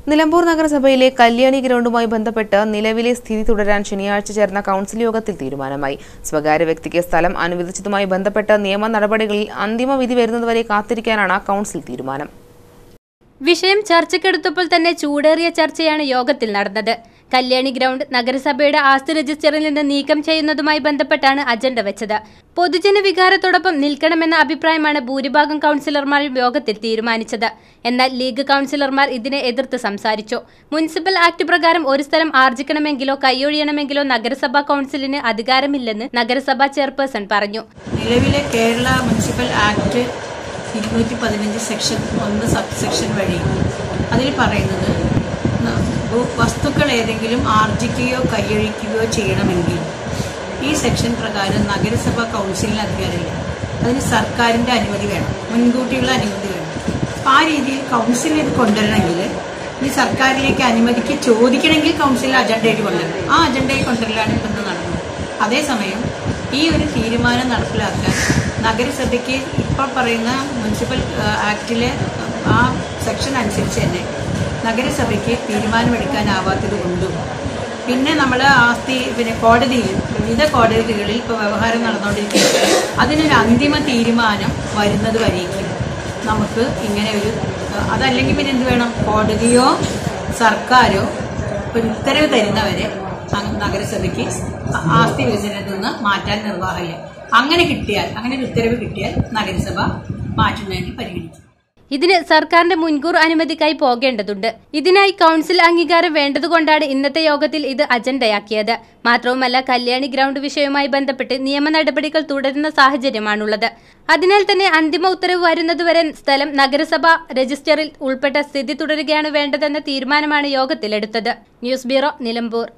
നിലമ്പൂർ നഗരസഭയിലെ കല്യാണി ഗ്രൗണ്ടുമായി ബന്ധപ്പെട്ട് നിലവിലെ സ്ഥിതി തുടരാൻ ശനിയാഴ്ച ചേർന്ന കൗൺസിൽ യോഗത്തിൽ തീരുമാനമായി സ്വകാര്യ വ്യക്തിക്ക് സ്ഥലം അനുവദിച്ചതുമായി ബന്ധപ്പെട്ട നിയമ നടപടികളിൽ അന്തിമ വിധി വരുന്നതുവരെ കാത്തിരിക്കാനാണ് കൗൺസിൽ തീരുമാനം വിഷയം ചർച്ചയ്ക്കെടുത്തപ്പോൾ തന്നെ ചൂടേറിയ ചർച്ചയാണ് യോഗത്തിൽ നടന്നത് കല്യാണി ഗ്രൗണ്ട് നഗരസഭയുടെ ആസ്തി രജിസ്റ്ററിൽ നിന്ന് നീക്കം ചെയ്യുന്നതുമായി ബന്ധപ്പെട്ടാണ് അജണ്ട വെച്ചത് പൊതുജന വികാരത്തോടൊപ്പം നിൽക്കണമെന്ന അഭിപ്രായമാണ് ഭൂരിഭാഗം കൗൺസിലർമാരും യോഗത്തിൽ തീരുമാനിച്ചത് എന്നാൽ ലീഗ് കൗൺസിലർമാർ ഇതിനെ എതിർത്ത് സംസാരിച്ചു മുനിസിപ്പൽ ആക്ട് പ്രകാരം ഒരു സ്ഥലം ആർജിക്കണമെങ്കിലോ കൈയൊഴിയണമെങ്കിലോ നഗരസഭാ കൗൺസിലിന് അധികാരമില്ലെന്ന് നഗരസഭാ ചെയർപേഴ്സൺ പറഞ്ഞു നിലവിലെ കേരള മുനിസിപ്പൽ ആക്ട് ഇരുന്നൂറ്റി പതിനഞ്ച് സെക്ഷൻ ഒന്ന് സബ് സെക്ഷൻ വഴി അതിൽ പറയുന്നത് ന- ഭൂ- വസ്തുക്കൾ ഏതെങ്കിലും ആർജിക്കുകയോ കൈയൊഴിക്കുകയോ ചെയ്യണമെങ്കിൽ ഈ സെക്ഷൻ പ്രകാരം നഗരസഭ കൗൺസിലിന് അധികാരമില്ല അതിന് സർക്കാരിൻ്റെ അനുമതി വേണം മുൻകൂട്ടിയുള്ള അനുമതി വേണം അപ്പം ആ രീതിയിൽ കൗൺസിൽ ഇത് കൊണ്ടുവരണമെങ്കിൽ ഈ സർക്കാരിലേക്ക് അനുമതിക്ക് ചോദിക്കണമെങ്കിൽ കൗൺസിൽ അജണ്ടയിൽ കൊണ്ടുവരണം ആ അജണ്ടയിൽ കൊണ്ടുവരലാണ് ഇപ്പം ഇന്ന് നടന്നത് അതേസമയം ഈ ഒരു തീരുമാനം നടപ്പിലാക്കാൻ നഗരസഭയ്ക്ക് ഇപ്പോൾ പറയുന്ന മുനിസിപ്പൽ ആ, ആക്ടിലെ ആ സെക്ഷൻ അനുസരിച്ച് തന്നെ നഗരസഭയ്ക്ക് തീരുമാനമെടുക്കാനാവാത്തത് കൊണ്ടും പിന്നെ നമ്മൾ ആസ്തി പിന്നെ കോടതിയിൽ വിവിധ കോടതികളിൽ ഇപ്പോൾ വ്യവഹാരം നടന്നുകൊണ്ടിരിക്കുന്നത് അതിനൊരു അന്തിമ തീരുമാനം വരുന്നത് വരേക്കും നമുക്ക് ഇങ്ങനെ ഒരു അതല്ലെങ്കിൽ പിന്നെ എന്ത് വേണം കോടതിയോ സർക്കാരോ ഒരു ഉത്തരവ് തരുന്നവരെ ന- നഗരസഭയ്ക്ക് ആസ്തി വികസനത്തിൽ നിന്ന് മാറ്റാൻ നിർവാഹമില്ല അങ്ങനെ കിട്ടിയാൽ അങ്ങനെ ഒരു ഉത്തരവ് കിട്ടിയാൽ നഗരസഭ മാറ്റുന്നതിന് പരിഗണിക്കും ഇതിന് സർക്കാരിന്റെ മുൻകൂർ അനുമതിക്കായി പോകേണ്ടതുണ്ട് ഇതിനായി കൗൺസിൽ അംഗീകാരം വേണ്ടതുകൊണ്ടാണ് ഇന്നത്തെ യോഗത്തിൽ ഇത് അജണ്ടയാക്കിയത് മാത്രവുമല്ല കല്യാണി ഗ്രൗണ്ട് വിഷയവുമായി ബന്ധപ്പെട്ട് നിയമ നടപടികൾ തുടരുന്ന സാഹചര്യമാണുള്ളത് അതിനാൽ തന്നെ അന്തിമ ഉത്തരവ് വരുന്നതുവരെ സ്ഥലം നഗരസഭ രജിസ്റ്ററിൽ ഉൾപ്പെട്ട സ്ഥിതി തുടരുകയാണ് വേണ്ടതെന്ന തീരുമാനമാണ് യോഗത്തിലെടുത്തത് ന്യൂസ് ബ്യൂറോ നിലമ്പൂർ